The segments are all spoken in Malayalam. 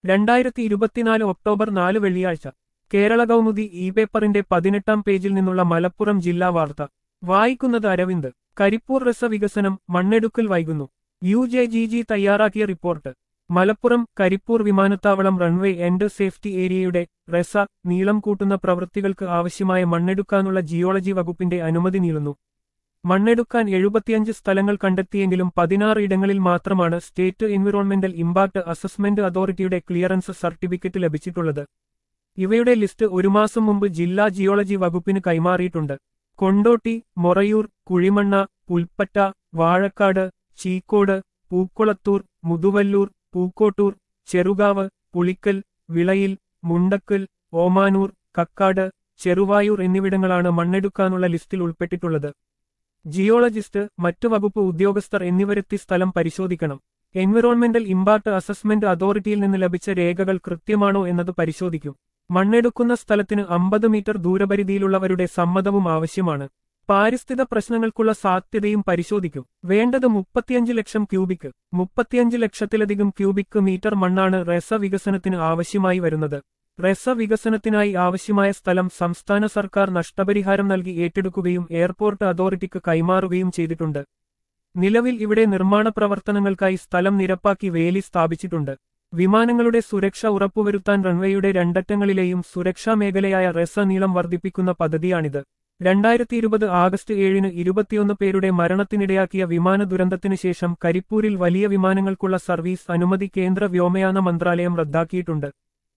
രണ്ടായിരത്തി ഇരുപത്തിനാല് ഒക്ടോബർ നാല് വെള്ളിയാഴ്ച കേരള കൗമുദി ഇ പേപ്പറിന്റെ പതിനെട്ടാം പേജിൽ നിന്നുള്ള മലപ്പുറം ജില്ലാ വാർത്ത വായിക്കുന്നത് അരവിന്ദ് കരിപ്പൂർ രസ വികസനം മണ്ണെടുക്കൽ വൈകുന്നു യു ജെ ജി ജി തയ്യാറാക്കിയ റിപ്പോർട്ട് മലപ്പുറം കരിപ്പൂർ വിമാനത്താവളം റൺവേ എൻഡ് സേഫ്റ്റി ഏരിയയുടെ റെസ നീളം കൂട്ടുന്ന പ്രവൃത്തികൾക്ക് ആവശ്യമായ മണ്ണെടുക്കാനുള്ള ജിയോളജി വകുപ്പിന്റെ അനുമതി നീളുന്നു മണ്ണെടുക്കാൻ എഴുപത്തിയഞ്ച് സ്ഥലങ്ങൾ കണ്ടെത്തിയെങ്കിലും പതിനാറ് ഇടങ്ങളിൽ മാത്രമാണ് സ്റ്റേറ്റ് എൻവിറോൺമെന്റൽ ഇമ്പാക്ട് അസസ്മെന്റ് അതോറിറ്റിയുടെ ക്ലിയറൻസ് സർട്ടിഫിക്കറ്റ് ലഭിച്ചിട്ടുള്ളത് ഇവയുടെ ലിസ്റ്റ് ഒരു മാസം മുമ്പ് ജില്ലാ ജിയോളജി വകുപ്പിന് കൈമാറിയിട്ടുണ്ട് കൊണ്ടോട്ടി മൊറയൂർ കുഴിമണ്ണ പുൽപ്പറ്റ വാഴക്കാട് ചീക്കോട് പൂക്കുളത്തൂർ മുതുവല്ലൂർ പൂക്കോട്ടൂർ ചെറുകാവ് പുളിക്കൽ വിളയിൽ മുണ്ടക്കൽ ഓമാനൂർ കക്കാട് ചെറുവായൂർ എന്നിവിടങ്ങളാണ് മണ്ണെടുക്കാനുള്ള ലിസ്റ്റിൽ ഉൾപ്പെട്ടിട്ടുള്ളത് ജിയോളജിസ്റ്റ് മറ്റു വകുപ്പ് ഉദ്യോഗസ്ഥർ എന്നിവരെത്തി സ്ഥലം പരിശോധിക്കണം എൻവിറോൺമെന്റൽ ഇമ്പാക്ട് അസസ്മെന്റ് അതോറിറ്റിയിൽ നിന്ന് ലഭിച്ച രേഖകൾ കൃത്യമാണോ എന്നത് പരിശോധിക്കും മണ്ണെടുക്കുന്ന സ്ഥലത്തിന് അമ്പത് മീറ്റർ ദൂരപരിധിയിലുള്ളവരുടെ സമ്മതവും ആവശ്യമാണ് പാരിസ്ഥിത പ്രശ്നങ്ങൾക്കുള്ള സാധ്യതയും പരിശോധിക്കും വേണ്ടത് മുപ്പത്തിയഞ്ച് ലക്ഷം ക്യൂബിക് മുപ്പത്തിയഞ്ച് ലക്ഷത്തിലധികം ക്യൂബിക് മീറ്റർ മണ്ണാണ് റെസ വികസനത്തിന് ആവശ്യമായി വരുന്നത് റെസ വികസനത്തിനായി ആവശ്യമായ സ്ഥലം സംസ്ഥാന സർക്കാർ നഷ്ടപരിഹാരം നൽകി ഏറ്റെടുക്കുകയും എയർപോർട്ട് അതോറിറ്റിക്ക് കൈമാറുകയും ചെയ്തിട്ടുണ്ട് നിലവിൽ ഇവിടെ നിർമ്മാണ പ്രവർത്തനങ്ങൾക്കായി സ്ഥലം നിരപ്പാക്കി വേലി സ്ഥാപിച്ചിട്ടുണ്ട് വിമാനങ്ങളുടെ സുരക്ഷ ഉറപ്പുവരുത്താൻ റൺവേയുടെ രണ്ടറ്റങ്ങളിലെയും സുരക്ഷാ മേഖലയായ റെസ നീളം വർദ്ധിപ്പിക്കുന്ന പദ്ധതിയാണിത് രണ്ടായിരത്തി ഇരുപത് ആഗസ്റ്റ് ഏഴിന് ഇരുപത്തിയൊന്ന് പേരുടെ മരണത്തിനിടയാക്കിയ വിമാന ദുരന്തത്തിനു ശേഷം കരിപ്പൂരിൽ വലിയ വിമാനങ്ങൾക്കുള്ള സർവീസ് അനുമതി കേന്ദ്ര വ്യോമയാന മന്ത്രാലയം റദ്ദാക്കിയിട്ടുണ്ട്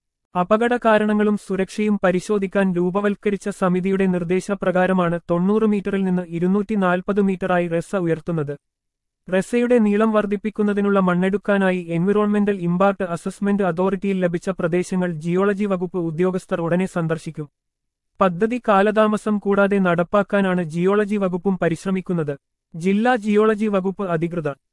അപകട കാരണങ്ങളും സുരക്ഷയും പരിശോധിക്കാൻ രൂപവൽക്കരിച്ച സമിതിയുടെ നിർദ്ദേശപ്രകാരമാണ് തൊണ്ണൂറ് മീറ്ററിൽ നിന്ന് ഇരുന്നൂറ്റി നാൽപ്പത് മീറ്ററായി റെസ ഉയർത്തുന്നത് റെസയുടെ നീളം വർദ്ധിപ്പിക്കുന്നതിനുള്ള മണ്ണെടുക്കാനായി എൻവിറോൺമെന്റൽ ഇമ്പാക്ട് അസസ്മെന്റ് അതോറിറ്റിയിൽ ലഭിച്ച പ്രദേശങ്ങൾ ജിയോളജി വകുപ്പ് ഉദ്യോഗസ്ഥർ ഉടനെ സന്ദർശിക്കും പദ്ധതി കാലതാമസം കൂടാതെ നടപ്പാക്കാനാണ് ജിയോളജി വകുപ്പും പരിശ്രമിക്കുന്നത് ജില്ലാ ജിയോളജി വകുപ്പ് അധികൃതർ